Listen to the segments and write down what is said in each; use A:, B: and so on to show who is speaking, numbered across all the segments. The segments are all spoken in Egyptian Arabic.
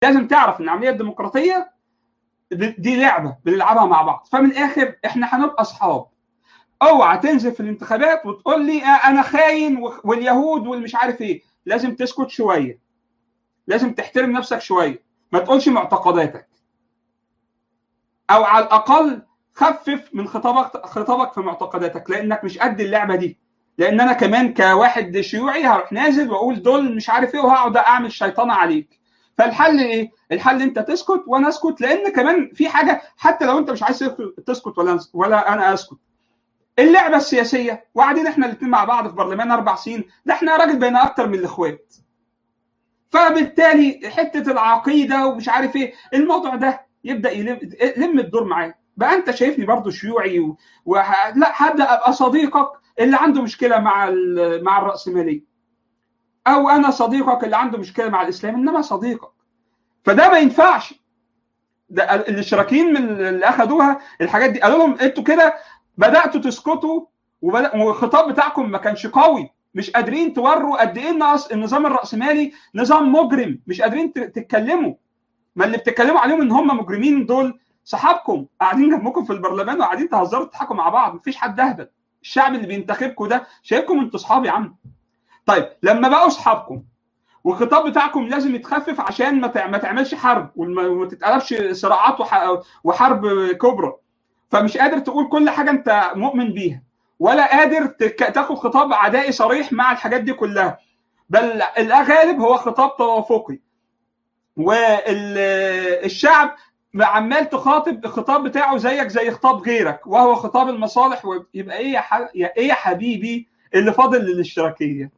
A: لازم تعرف ان العمليه الديمقراطيه دي لعبه بنلعبها مع بعض فمن الاخر احنا هنبقى اصحاب اوعى تنزل في الانتخابات وتقول لي انا خاين واليهود والمش عارف ايه لازم تسكت شويه لازم تحترم نفسك شويه ما تقولش معتقداتك او على الاقل خفف من خطابك خطابك في معتقداتك لانك مش قد اللعبه دي لان انا كمان كواحد شيوعي هروح نازل واقول دول مش عارف ايه وهقعد اعمل شيطنه عليك فالحل ايه؟ الحل انت تسكت وانا اسكت لان كمان في حاجه حتى لو انت مش عايز تسكت ولا ولا انا اسكت اللعبه السياسيه وقاعدين احنا الاثنين مع بعض في برلمان اربع سنين ده احنا راجل بينا اكتر من الاخوات فبالتالي حته العقيده ومش عارف ايه الموضوع ده يبدا يلم لم الدور معاه بقى انت شايفني برضو شيوعي و... و... لا هبدا ابقى صديقك اللي عنده مشكله مع ال... مع الراسماليه او انا صديقك اللي عنده مشكله مع الاسلام انما صديقك فده ما ينفعش ده الاشتراكيين من اللي اخذوها الحاجات دي قالوا لهم انتوا كده بداتوا تسكتوا وبدأ والخطاب بتاعكم ما كانش قوي مش قادرين توروا قد ايه النظام الراسمالي نظام مجرم مش قادرين تتكلموا ما اللي بتتكلموا عليهم ان هم مجرمين دول صحابكم قاعدين جنبكم في البرلمان وقاعدين تهزروا تضحكوا مع بعض مفيش حد اهبل الشعب اللي بينتخبكم ده شايفكم انتوا اصحاب يا عم طيب لما بقوا اصحابكم والخطاب بتاعكم لازم يتخفف عشان ما ما تعملش حرب وما تتقلبش صراعات وحرب كبرى فمش قادر تقول كل حاجه انت مؤمن بيها ولا قادر تاخد خطاب عدائي صريح مع الحاجات دي كلها بل الغالب هو خطاب توافقي والشعب عمال تخاطب الخطاب بتاعه زيك زي خطاب غيرك وهو خطاب المصالح يبقى ايه يا, ح... يا ايه يا حبيبي اللي فاضل للاشتراكيه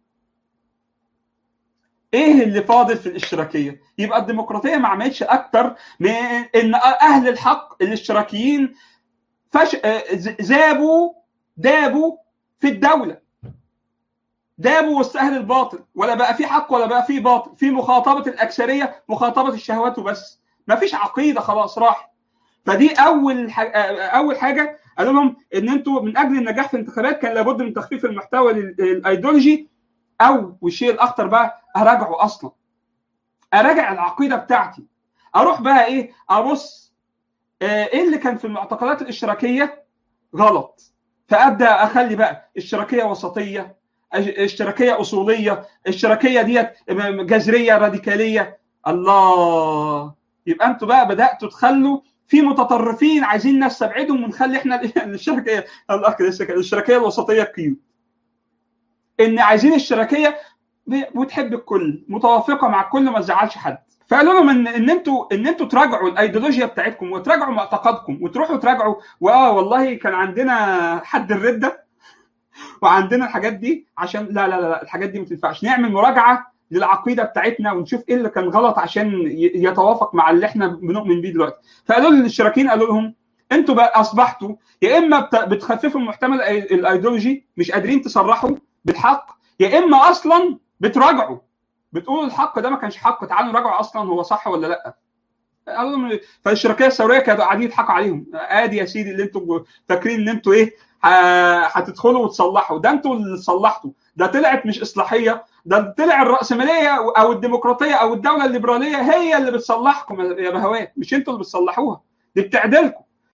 A: ايه اللي فاضل في الاشتراكيه يبقى الديمقراطيه ما عملتش اكتر من ان اهل الحق الاشتراكيين فش... ذابوا دابوا في الدوله دابوا وسط اهل الباطل ولا بقى في حق ولا بقى في باطل في مخاطبه الاكثريه مخاطبه الشهوات وبس ما فيش عقيده خلاص راح فدي اول حاجة اول حاجه قالوا لهم ان انتوا من اجل النجاح في الانتخابات كان لابد من تخفيف المحتوى الايديولوجي او والشيء الاخطر بقى اراجعه اصلا اراجع العقيده بتاعتي اروح بقى ايه ابص ايه اللي كان في المعتقدات الاشتراكيه غلط فابدا اخلي بقى اشتراكيه وسطيه اشتراكيه اصوليه اشتراكيه ديت جذريه راديكاليه الله يبقى انتوا بقى بداتوا تخلوا في متطرفين عايزين نستبعدهم ونخلي احنا الشركيه الاشتراكيه الوسطيه كيوت ان عايزين الشركيه بتحب الكل متوافقه مع الكل ما تزعلش حد فقالوا لهم ان ان انتوا ان انتوا تراجعوا الايديولوجيا بتاعتكم وتراجعوا معتقدكم وتروحوا تراجعوا واه والله كان عندنا حد الرده وعندنا الحاجات دي عشان لا لا لا الحاجات دي ما تنفعش نعمل مراجعه للعقيده بتاعتنا ونشوف ايه اللي كان غلط عشان يتوافق مع اللي احنا بنؤمن بيه دلوقتي فقالوا للاشتراكيين قالوا لهم انتوا بقى اصبحتوا يا اما بتخففوا المحتمل الايديولوجي مش قادرين تصرحوا بالحق يا اما اصلا بتراجعوا بتقولوا الحق ده ما كانش حق تعالوا نراجعوا اصلا هو صح ولا لا قالوا لهم فالشركيه الثوريه كانوا قاعدين يضحكوا عليهم ادي يا سيدي اللي انتوا فاكرين ان انتوا ايه هتدخلوا وتصلحوا ده انتوا اللي صلحتوا ده طلعت مش اصلاحيه ده طلع الراسماليه او الديمقراطيه او الدوله الليبراليه هي اللي بتصلحكم يا بهوات مش انتوا اللي بتصلحوها دي بتعدلكم